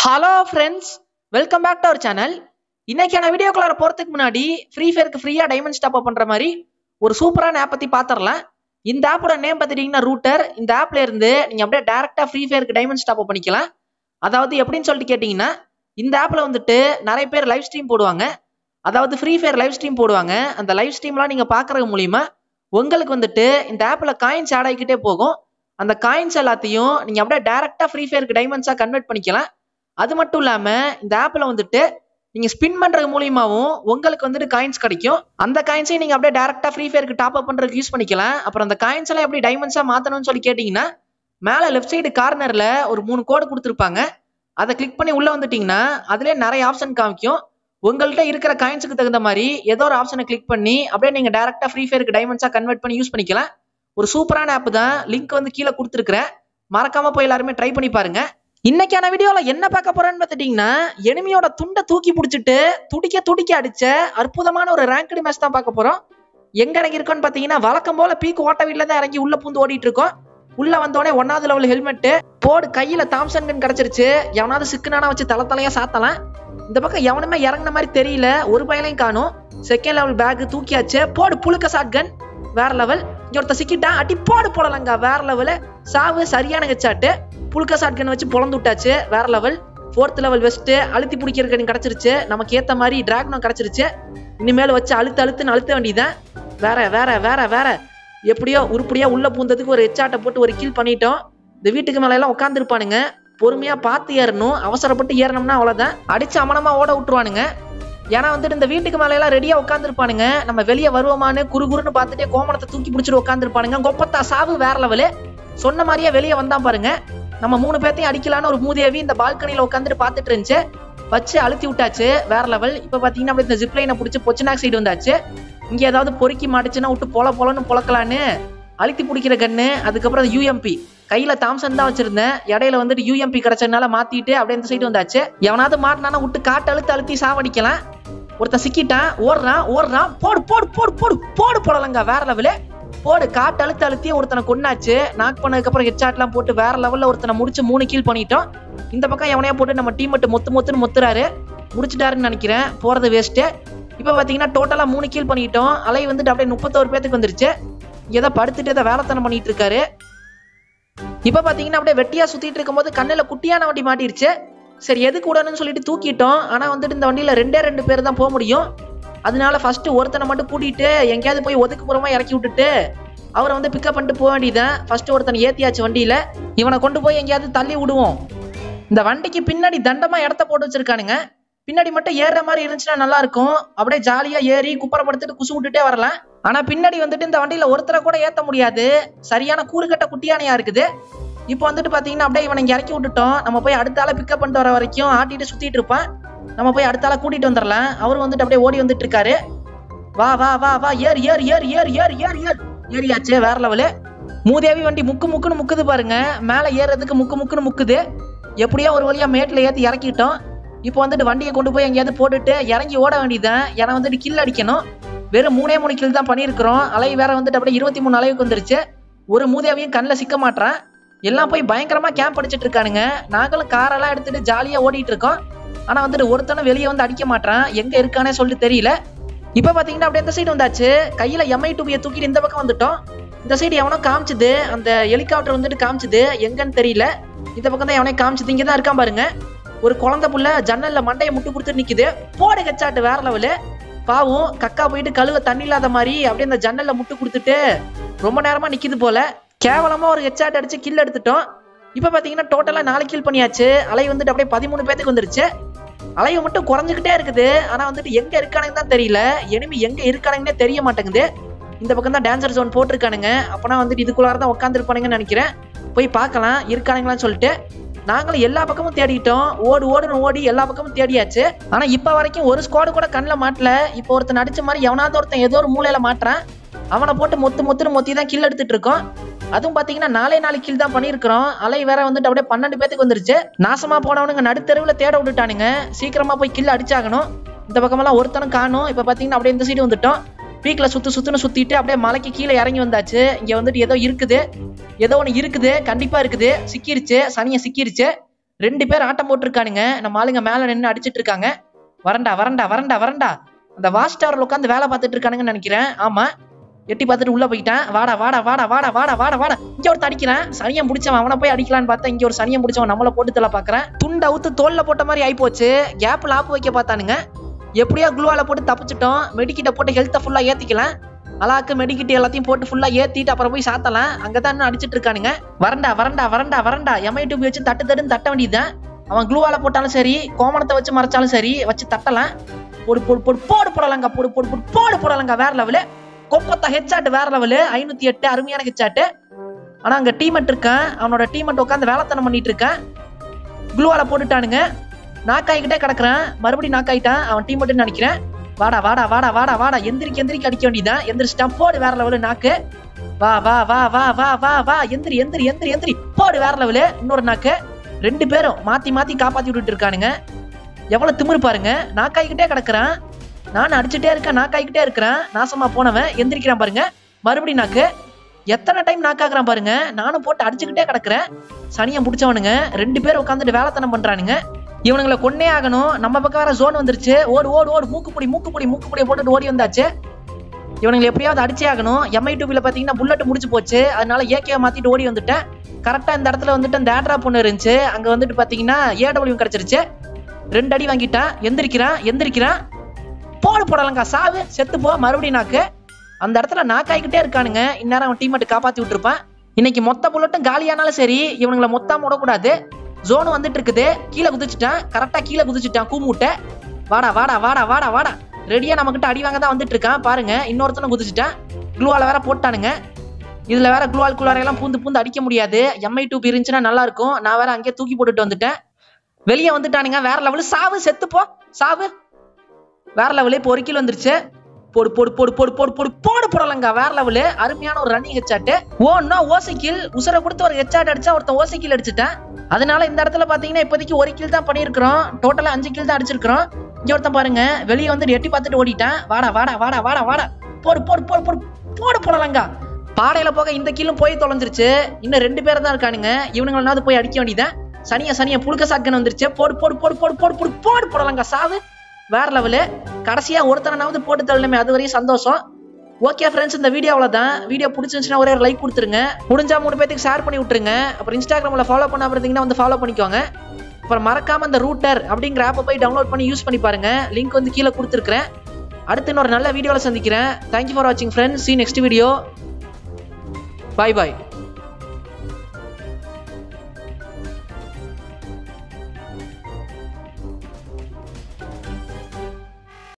hello friends welcome back to our channel இன்னைக்கான வீடியோக்குள்ளார போறதுக்கு முன்னாடி ஃப்ரீ ஃபயருக்கு ஃப்ரீயா டைமண்ட் ஸ்டாப் பண்ற மாதிரி ஒரு சூப்பரான ஆப் பத்தி பாத்திரலாம் இந்த ஆப்போட நேம் பார்த்துட்டீங்கன்னா ரூட்டர் இந்த ஆப்ல இருந்து நீங்க அப்படியே டேரக்டா ஃப்ரீ ஃபயருக்கு டைமண்ட் ஸ்டாப் பண்ணிக்கலாம் அதாவது எப்படின்னு சொல்லிட்டு கேட்டீங்கன்னா இந்த ஆப்ல வந்துட்டு நிறைய பேர் லைவ் ஸ்ட்ரீம் போடுவாங்க அதாவது ஃப்ரீ ஃபயர் லைவ் ஸ்ட்ரீம் போடுவாங்க அந்த லைவ் ஸ்ட்ரீம்லாம் நீங்க பாக்குறது மூலியமா உங்களுக்கு வந்துட்டு இந்த ஆப்ல காயின்ஸ் ஆட் ஆகிக்கிட்டே போகும் அந்த காயின்ஸ் எல்லாத்தையும் நீங்க அப்படியே டேரக்டா ஃப்ரீ ஃபயருக்கு டைமண்ட்ஸா கன்வெர்ட் பண்ணிக்கலாம் அது மட்டும் இல்லாம இந்த ஆப்ல வந்துட்டு நீங்க ஸ்பின் பண்றது மூலியமாவும் உங்களுக்கு வந்துட்டு காயின்ஸ் கிடைக்கும் அந்த காயின்ஸையும் நீங்க அப்படியே டேரக்டா ஃப்ரீ ஃபயருக்கு டாப் அப் பண்றதுக்கு யூஸ் பண்ணிக்கலாம் அப்புறம் அந்த காயின்ஸ் எல்லாம் எப்படி டைமண்ட்ஸா மாத்தணும்னு சொல்லி கேட்டீங்கன்னா மேல லெஃப்ட் சைடு கார்னர்ல ஒரு மூணு கோடு கொடுத்துருப்பாங்க அதை கிளிக் பண்ணி உள்ள வந்துட்டீங்கன்னா அதுலயே நிறைய ஆப்ஷன் காமிக்கும் உங்கள்கிட்ட இருக்கிற காயின்ஸுக்கு தகுந்த மாதிரி ஏதோ ஒரு ஆப்ஷனை கிளிக் பண்ணி அப்படியே நீங்க டேரக்டா ஃப்ரீ ஃபயருக்கு டைமண்ட்ஸா கன்வெர்ட் பண்ணி யூஸ் பண்ணிக்கலாம் ஒரு சூப்பரான ஆப் தான் லிங்க் வந்து கீழே கொடுத்துருக்கிறேன் மறக்காம போய் எல்லாருமே ட்ரை பண்ணி பாருங்க இன்னைக்கான வீடியோல என்ன பார்க்க போறேன்னு பார்த்துட்டீங்கன்னா எனிமியோட துண்டை தூக்கி பிடிச்சிட்டு துடிக்க துடிக்க அடிச்ச அற்புதமான ஒரு ரேங்க்டு மேட்ச் தான் பார்க்க போறோம் எங்க இறங்கி இருக்கோம்னு பார்த்தீங்கன்னா வழக்கம் போல பீக் ஓட்ட வீட்ல தான் இறங்கி உள்ள பூந்து ஓடிட்டு இருக்கோம் உள்ள வந்தோடனே ஒன்னாவது லெவல் ஹெல்மெட் போடு கையில தாம்சன் கன் கிடைச்சிருச்சு எவனாவது சிக்குனானா வச்சு தலை தலையா சாத்தலாம் இந்த பக்கம் எவனுமே இறங்குன மாதிரி தெரியல ஒரு பயலையும் காணும் செகண்ட் லெவல் பேக் தூக்கியாச்சு போடு புழுக்க ஷாட் கன் வேற லெவல் இங்க ஒருத்த சிக்கிட்டான் அடி போடு போடலங்க வேற லெவலு சாவு சரியான ஹெச்சாட்டு புழுக்க ஷாட் கன் வச்சு பொழந்து விட்டாச்சு வேற லெவல் ஃபோர்த் லெவல் வெஸ்ட் அழுத்தி பிடிக்கிறதுக்கு கிடைச்சிருச்சு நமக்கு ஏத்த மாதிரி டிராகனும் கிடைச்சிருச்சு இனிமேல் வச்சு அழுத்து அழுத்துன்னு அழுத்த வேண்டியதான் வேற வேற வேற வேற எப்படியோ உருப்படியா உள்ள பூந்ததுக்கு ஒரு ஹெச்சாட்டை போட்டு ஒரு கீல் பண்ணிட்டோம் இந்த வீட்டுக்கு மேல எல்லாம் உட்காந்துருப்பானுங்க பொறுமையா பார்த்து ஏறணும் அவசரப்பட்டு ஏறணும்னா அவ்வளவுதான் அடிச்சு அமனமா ஓட விட்டுருவானுங்க ஏன்னா வந்துட்டு இந்த வீட்டுக்கு மேல எல்லாம் ரெடியா உட்காந்துருப்பானுங்க நம்ம வெளியே வருவோமான்னு குறு குறுன்னு பார்த்துட்டே கோமணத்தை தூக்கி பிடிச்சிட்டு உட்காந்துருப்பானுங்க கொப்பத்தா சாவு வேற லெவலு சொன்ன மாதிரியே வெளியே வந்தான் பாருங்க நம்ம மூணு பேர்த்தையும் அடிக்கலான்னு ஒரு மூதேவி இந்த பால்கனியில உட்காந்துட்டு பார்த்துட்டு இருந்துச்சு வச்சு அழுத்தி விட்டாச்சு வேற லெவல் இப்ப பாத்தீங்கன்னா அப்படியே இந்த ஜிப்லைனை பிடிச்சி பொச்சனாக் சைடு வந்தாச்சு இங்க ஏதாவது பொறுக்கி மாட்டுச்சுன்னா விட்டு பொல பொலன்னு பொழக்கலான்னு அழுத்தி பிடிக்கிற கண்ணு அதுக்கப்புறம் யூஎம்பி கையில தாம்சன் தான் வச்சிருந்தேன் இடையில வந்துட்டு யூஎம்பி கிடைச்சதுனால மாத்திட்டு அப்படியே இந்த சைடு வந்தாச்சு எவனாவது மாட்டினானா விட்டு காட்டு அழுத்து அழுத்தி சாவடிக்கலாம் ஒருத்தன் சிக்கிட்டான் ஓடுறான் ஓடுறான் போடு போடு போடு போடு போடு போடலங்க வேற லெவலு போடு காட்டு அழுத்து அழுத்தி ஒருத்தனை கொண்டாச்சு நாக் பண்ணதுக்கு அப்புறம் ஹெட்ஷாட்லாம் போட்டு வேற லெவல்ல ஒருத்தனை முடிச்சு மூணு கீல் பண்ணிட்டோம் இந்த பக்கம் எவனையா போட்டு நம்ம டீம் மட்டும் மொத்து மொத்துன்னு மொத்துறாரு முடிச்சிட்டாருன்னு நினைக்கிறேன் போறது வேஸ்ட்டு இப்போ பார்த்தீங்கன்னா டோட்டலாக மூணு கீல் பண்ணிட்டோம் அலை வந்துட்டு அப்படியே முப்பத்தோரு பேத்துக்கு வந்துருச்சு ஏதோ படுத்துட்டு ஏதோ வேலைத்தனம் பண்ணிட்டு இருக்காரு இப்போ பார்த்தீங்கன்னா அப்படியே வெட்டியா சுத்திட்டு இருக்கும்போது கண்ணில் குட்டியான வண்டி மாட்டிருச்சு சரி எதுக்கு விடணும்னு சொல்லிட்டு தூக்கிட்டோம் ஆனால் வந்துட்டு இந்த வண்டியில் ரெண்டே ரெண்டு பேர் தான் போக முடியும் அதனால ஃபர்ஸ்ட் ஒருத்தனை மட்டும் கூட்டிட்டு எங்கேயாவது போய் ஒதுக்குப்புறமா இறக்கி விட்டுட்டு அவரை வந்து பிக்கப் பண்ணிட்டு போக வேண்டியதான் ஃபர்ஸ்ட் ஒருத்தனை ஏத்தியாச்சு வண்டியில இவனை கொண்டு போய் எங்கேயாவது தள்ளி விடுவோம் இந்த வண்டிக்கு பின்னாடி தண்டமா இடத்த போட்டு வச்சிருக்கானுங்க பின்னாடி மட்டும் ஏறுற மாதிரி இருந்துச்சுன்னா நல்லா இருக்கும் அப்படியே ஜாலியா ஏறி குப்பரப்படுத்திட்டு குசு விட்டுட்டே வரலாம் ஆனா பின்னாடி வந்துட்டு இந்த வண்டியில ஒருத்தரை கூட ஏத்த முடியாது சரியான கூறுகட்ட குட்டியானையா இருக்குது இப்போ வந்துட்டு பாத்தீங்கன்னா அப்படியே இவனை இங்க இறக்கி விட்டுட்டோம் நம்ம போய் அடுத்த ஆளை பிக்கப் பண்ணிட்டு வர வரைக்கும் ஆட்டிட்டு சுத்திட்டு இருப்பான் நம்ம போய் அடுத்த ஆளை கூட்டிட்டு வந்துடலாம் அவர் வந்துட்டு அப்படியே ஓடி வந்துட்டு இருக்காரு வா வா வா வா ஏர் ஏர் ஏர் ஏர் ஏர் ஏர் ஏர் ஏறியாச்சு வேற லெவலு மூதேவி வண்டி முக்கு முக்குன்னு முக்குது பாருங்க மேலே ஏறுறதுக்கு முக்கு முக்குன்னு முக்குது எப்படியோ ஒரு வழியா மேட்டில் ஏற்றி இறக்கிட்டோம் இப்போ வந்துட்டு வண்டியை கொண்டு போய் எங்கேயாவது போட்டுட்டு இறங்கி ஓட வேண்டியதுதான் ஏன்னா வந்துட்டு கில் அடிக்கணும் வெறும் மூணே மூணு கில் தான் பண்ணியிருக்கிறோம் அலை வேற வந்துட்டு அப்படியே இருபத்தி மூணு அளவுக்கு வந்துருச்சு ஒரு மூதேவியும் கண்ணில் சிக்க மாட்டான் எல்லாம் போய் பயங்கரமா கேம்ப் அடிச்சிட்டு இருக்கானுங்க நாங்களும் காரெல்லாம் எடுத்துட்டு ஜாலியா ஓடிட்டு இருக்கோம் ஆனா வந்துட்டு ஒருத்தனும் வெளியே வந்து அடிக்க மாட்டான் எங்க இருக்கானே சொல்லிட்டு தெரியல இப்ப பாத்தீங்கன்னா அப்படியே இந்த சைடு வந்தாச்சு கையில எம்ஐ டூபியை தூக்கிட்டு இந்த பக்கம் வந்துட்டோம் இந்த சைடு எவனோ காமிச்சுது அந்த ஹெலிகாப்டர் வந்துட்டு காமிச்சுது எங்கன்னு தெரியல இந்த பக்கம் தான் எவனே காமிச்சுது இங்க தான் இருக்கான் பாருங்க ஒரு குழந்தை புள்ள ஜன்னல்ல மண்டையை முட்டு கொடுத்து நிக்குது போடு கச்சாட்டு வேற லெவலு பாவம் கக்கா போயிட்டு கழுவ தண்ணி இல்லாத மாதிரி அப்படியே அந்த ஜன்னல்ல முட்டு கொடுத்துட்டு ரொம்ப நேரமா நிக்குது போல கேவலமா ஒரு ஹெட்ஷாட் அடிச்சு கில் எடுத்துட்டோம் இப்ப பாத்தீங்கன்னா டோட்டலா நாலு கில் பண்ணியாச்சு அலை வந்துட்டு அப்படியே பதிமூணு பேத்துக்கு வந்துருச்சு அலைவு மட்டும் குறைஞ்சுக்கிட்டே இருக்குது ஆனா வந்துட்டு எங்க இருக்கானுங்க தான் தெரியல எனிமி எங்க இருக்கானுங்கன்னே தெரிய மாட்டேங்குது இந்த பக்கம் தான் டான்சர் ஜோன் போட்டிருக்கானுங்க அப்பனா வந்துட்டு இதுக்குள்ளார தான் உட்காந்துருப்பானுங்கன்னு நினைக்கிறேன் போய் பார்க்கலாம் இருக்கானுங்களான்னு சொல்லிட்டு நாங்களும் எல்லா பக்கமும் தேடிட்டோம் ஓடு ஓடுன்னு ஓடி எல்லா பக்கமும் தேடியாச்சு ஆனா இப்ப வரைக்கும் ஒரு ஸ்குவாடு கூட கண்ணில் மாட்டல இப்போ ஒருத்தன் அடிச்ச மாதிரி எவனாவது ஒருத்தன் ஏதோ ஒரு மூலையில மாட்டுறான் அவனை போட்டு மொத்து மொத்துன்னு மொத்தி தான் கில் எடுத்துட்டு இருக்கோம் அதுவும் பாத்தீங்கன்னா நாலே நாலு கில் தான் பண்ணியிருக்கிறோம் அலை வேற வந்துட்டு அப்படியே பன்னெண்டு பேத்துக்கு வந்துருச்சு நாசமா போனவனுங்க நடுத்தெருவில் தேட விட்டுட்டானுங்க சீக்கிரமா போய் கில் அடிச்சாகணும் இந்த பக்கமெல்லாம் ஒருத்தனும் காணும் இப்ப பாத்தீங்கன்னா அப்படியே இந்த சைடு வந்துட்டோம் பீக்ல சுத்து சுத்துன்னு சுத்திட்டு அப்படியே மலைக்கு கீழே இறங்கி வந்தாச்சு இங்க வந்துட்டு ஏதோ இருக்குது ஏதோ ஒன்று இருக்குது கண்டிப்பா இருக்குது சிக்கிருச்சு சனியை சிக்கிருச்சு ரெண்டு பேர் ஆட்டம் போட்டிருக்கானுங்க நம்ம ஆளுங்க மேல நின்று அடிச்சிட்டு இருக்காங்க வரண்டா வரண்டா வரண்டா வரண்டா அந்த வாஷ் டவர்ல உட்காந்து வேலை பார்த்துட்டு இருக்கானுங்கன்னு நினைக்கிறேன் ஆமா எட்டி பார்த்துட்டு உள்ள போயிட்டான் வாடா வாடா வாடா வாடா வாடா வாடா வாடா இங்க ஒருத்த அடிக்கிறான் சனியம் பிடிச்சவன் அவனை போய் அடிக்கலான்னு பார்த்தா இங்க ஒரு சனியம் பிடிச்சவன் நம்மள போட்டு தலை பாக்குறேன் துண்டை அவுத்து தோல்ல போட்ட மாதிரி ஆயிப்போச்சு கேப்ல ஆப்பு வைக்க பார்த்தானுங்க எப்படியோ குளுவால போட்டு தப்பிச்சிட்டோம் மெடிக்கிட்ட போட்டு ஹெல்த்தை ஃபுல்லா ஏத்திக்கலாம் அலாக்கு மெடிக்கிட்டு எல்லாத்தையும் போட்டு ஃபுல்லா ஏத்திட்டு அப்புறம் போய் சாத்தலாம் அங்கதான் இன்னும் அடிச்சிட்டு இருக்கானுங்க வரண்டா வரண்டா வரண்டா வரண்டா எம்ஐ டூபி வச்சு தட்டு தட்டுன்னு தட்ட வேண்டியதுதான் அவன் க்ளூவால போட்டாலும் சரி கோமணத்தை வச்சு மறைச்சாலும் சரி வச்சு தட்டலாம் போடு போடு போடு போடு போடலங்க போடு போடு போடு போடு போடலங்க வேற லெவலு கொப்பத்தா ஹெச்சாட்டு வேற லெவலு ஐநூத்தி எட்டு அருமையான ஹெச்சாட்டு ஆனா அங்க டீமெட் இருக்கான் அவனோட டீமெட் உட்காந்து வேலைத்தனம் பண்ணிட்டு இருக்கான் க்ளூவால போட்டுட்டானுங்க நாக்காய்கிட்டே கிடக்குறான் மறுபடியும் நாக்காயிட்டான் அவன் டீமெட்னு நினைக்கிறேன் வாடா வாடா வாடா வாடா வாடா எந்திரிக்க எந்திரிக்க அடிக்க வேண்டியதான் எந்திரிச்சிட்டான் போடு வேற லெவலு நாக்கு வா வா வா வா வா வா வா எந்திரி எந்திரி எந்திரி எந்திரி போடு வேற லெவலு இன்னொரு நாக்கு ரெண்டு பேரும் மாத்தி மாத்தி காப்பாத்தி விட்டுட்டு இருக்கானுங்க எவ்வளவு திமிரு பாருங்க நாக்காய்கிட்டே கிடக்குறான் நான் அடிச்சுட்டே இருக்கேன் நாக்காய்கிட்டே இருக்கிறேன் நாசமா போனவன் எந்திரிக்கிறான் பாருங்க மறுபடியும் நாக்கு எத்தனை டைம் நாக்காக்குறான் பாருங்க நானும் போட்டு அடிச்சுக்கிட்டே கிடக்குறேன் சனியம் பிடிச்சவனுங்க ரெண்டு பேரும் உட்காந்துட்டு வேலைத்தனம் பண்றானுங்க இவனுங்களை கொன்னே ஆகணும் நம்ம பக்கம் வேற ஜோன் வந்துருச்சு ஓடு ஓடு ஓடு மூக்குப்பொடி மூக்குப்பொடி மூக்குப்பொடியை போட்டுட்டு ஓடி வந்தாச்சு இவனுங்களை எப்படியாவது அடிச்சே ஆகணும் எம்ஐ டூபில பாத்தீங்கன்னா புல்லட் முடிச்சு போச்சு அதனால ஏகே மாத்திட்டு ஓடி வந்துட்டேன் கரெக்டா இந்த இடத்துல வந்துட்டு அந்த ஏட்ரா பொண்ணு இருந்துச்சு அங்க வந்துட்டு பாத்தீங்கன்னா ஏடபிள்யூ கிடைச்சிருச்சு ரெண்டு அடி வாங்கிட்டான் எந்திரிக்கிறான் எந்திரிக்கிறான் போடு போடலங்கா சாவு செத்து போ மறுபடியும் நாக்கு அந்த இடத்துல நாக்காய்கிட்டே இருக்கானுங்க இந்நேரம் அவன் டீமேட் காப்பாத்தி விட்டுருப்பான் இன்னைக்கு மொத்த புல்லட்டும் காலியானாலும் சரி இவனுங்களை மொத்தம் விடக்கூடாது ஜோன் வந்துட்டு இருக்குது கீழே குதிச்சுட்டான் கரெக்டா கீழே குதிச்சுட்டான் கூமுட்டை வாடா வாடா வாடா வாடா வாடா ரெடியா நம்ம கிட்ட அடி வாங்க தான் வந்துட்டு இருக்கான் பாருங்க இன்னொருத்தனும் குதிச்சுட்டான் க்ளூவால வேற போட்டானுங்க இதுல வேற க்ளூவால் குள்ளாரையெல்லாம் பூந்து பூந்து அடிக்க முடியாது எம்ஐ டூப் இருந்துச்சுன்னா நல்லா இருக்கும் நான் வேற அங்கேயே தூக்கி போட்டுட்டு வந்துட்டேன் வெளியே வந்துட்டானுங்க வேற லெவலு சாவு செத்து போ சாவு வேற லெவலு இப்போ ஒரு கிலோ வந்துருச்சு போடு போடு போடு போடு போடு போடு போடு போடலங்க வேற லெவலு அருமையான ஒரு ரன்னிங் ஹெச்சாட்டு ஓன்னா ஓசைக்கில் உசுரை கொடுத்து ஒரு ஹெச்சாட் அடிச்சா ஒருத்தன் ஓசைக்கில் அடிச்சுட்டேன் அதனால இந்த இடத்துல பாத்தீங்கன்னா இப்போதைக்கு ஒரு கில் தான் பண்ணியிருக்கிறோம் டோட்டலா அஞ்சு கில் தான் அடிச்சிருக்கிறோம் இங்க ஒருத்தன் பாருங்க வெளியே வந்துட்டு எட்டி பார்த்துட்டு ஓடிட்டான் வாடா வாடா வாடா வாடா வாடா போடு போடு போடு போடு போடு போடலங்க பாடையில போக இந்த கீழும் போய் தொலைஞ்சிருச்சு இன்னும் ரெண்டு பேர் தான் இருக்கானுங்க இவனுங்களாவது போய் அடிக்க வேண்டியதான் சனியா சனியா புழுக்க சாக்கன் வந்துருச்சு போடு போடு போடு போடு போடு போடு போடு போடலங்க சாவு வேற லெவலு கடைசியா ஒருத்தனாவது போட்டு தள்ளணுமே அது வரையும் சந்தோஷம் ஓகே ஃப்ரெண்ட்ஸ் இந்த வீடியோ அவ்வளோதான் வீடியோ பிடிச்சிருந்துச்சுன்னா ஒரே லைக் கொடுத்துருங்க முடிஞ்சா மூணு பேத்துக்கு ஷேர் பண்ணி விட்டுருங்க அப்புறம் இன்ஸ்டாகிராமில் ஃபாலோ பண்ணாம இருந்தீங்கன்னா வந்து ஃபாலோ பண்ணிக்கோங்க அப்புறம் மறக்காம இந்த ரூட்டர் அப்படிங்கிற ஆப்பை போய் டவுன்லோட் பண்ணி யூஸ் பண்ணி பாருங்க லிங்க் வந்து கீழே கொடுத்துருக்கேன் அடுத்து இன்னொரு நல்ல வீடியோவில் சந்திக்கிறேன் தேங்க்யூ ஃபார் வாட்சிங் friends see next video bye பாய்